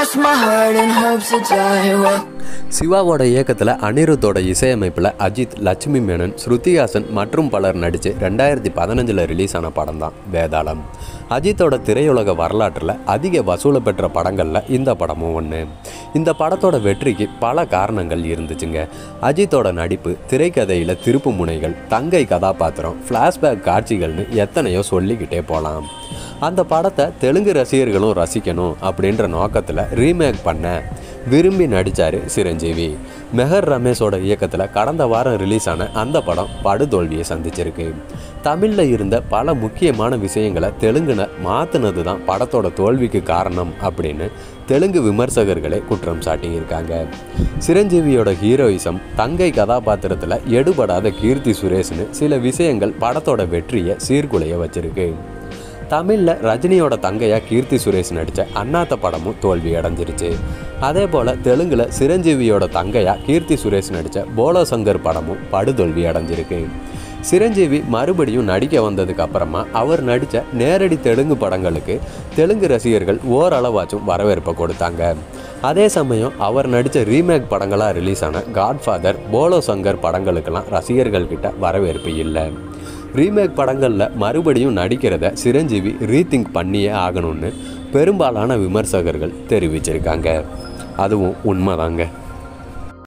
cross my heart and hope to die. Well, சிவாவோட இயக்கத்தில் அனிருத்தோட இசையமைப்பில் அஜித் லட்சுமி மேனன் ஸ்ருதிஹாசன் மற்றும் பலர் நடித்து ரெண்டாயிரத்தி பதினஞ்சில் ரிலீஸ் ஆன படம் தான் வேதாளம் அஜித்தோட திரையுலக வரலாற்றில் அதிக வசூலை பெற்ற படங்களில் இந்த படமும் ஒன்று இந்த படத்தோட வெற்றிக்கு பல காரணங்கள் இருந்துச்சுங்க அஜித்தோட நடிப்பு திரைக்கதையில் திருப்பு முனைகள் தங்கை கதாபாத்திரம் ஃப்ளாஷ்பேக் காட்சிகள்னு எத்தனையோ சொல்லிக்கிட்டே போகலாம் அந்த படத்தை தெலுங்கு ரசிகர்களும் ரசிக்கணும் அப்படின்ற நோக்கத்தில் ரீமேக் பண்ண விரும்பி நடித்தார் சிரஞ்சீவி மெஹர் ரமேஷோட இயக்கத்தில் கடந்த வாரம் ரிலீஸ் ஆன அந்த படம் படுதோல்வியை சந்திச்சிருக்கு தமிழில் இருந்த பல முக்கியமான விஷயங்களை தெலுங்குன மாற்றினது தான் படத்தோட தோல்விக்கு காரணம் அப்படின்னு தெலுங்கு விமர்சகர்களே குற்றம் சாட்டியிருக்காங்க சிரஞ்சீவியோட ஹீரோயிசம் தங்கை கதாபாத்திரத்தில் எடுபடாத கீர்த்தி சுரேஷ்னு சில விஷயங்கள் படத்தோட வெற்றியை சீர்குலைய வச்சிருக்கு தமிழில் ரஜினியோட தங்கையா கீர்த்தி சுரேஷ் நடித்த அண்ணாத்த படமும் தோல்வி அடைஞ்சிருச்சு அதே போல் தெலுங்கில் சிரஞ்சீவியோட தங்கையா கீர்த்தி சுரேஷ் நடித்த போலோ சங்கர் படமும் படுதோல்வி அடைஞ்சிருக்கு சிரஞ்சீவி மறுபடியும் நடிக்க வந்ததுக்கு அப்புறமா அவர் நடித்த நேரடி தெலுங்கு படங்களுக்கு தெலுங்கு ரசிகர்கள் ஓரளவாச்சும் வரவேற்பை கொடுத்தாங்க அதே சமயம் அவர் நடித்த ரீமேக் படங்களாக ரிலீஸ் ஆன காட்ஃபாதர் போலோ சங்கர் படங்களுக்கெல்லாம் ரசிகர்கள் கிட்ட வரவேற்பு இல்லை ரீமேக் படங்களில் மறுபடியும் நடிக்கிறத சிரஞ்சீவி ரீதிங்க் பண்ணியே ஆகணும்னு பெரும்பாலான விமர்சகர்கள் தெரிவிச்சிருக்காங்க அதுவும் உண்மைதாங்க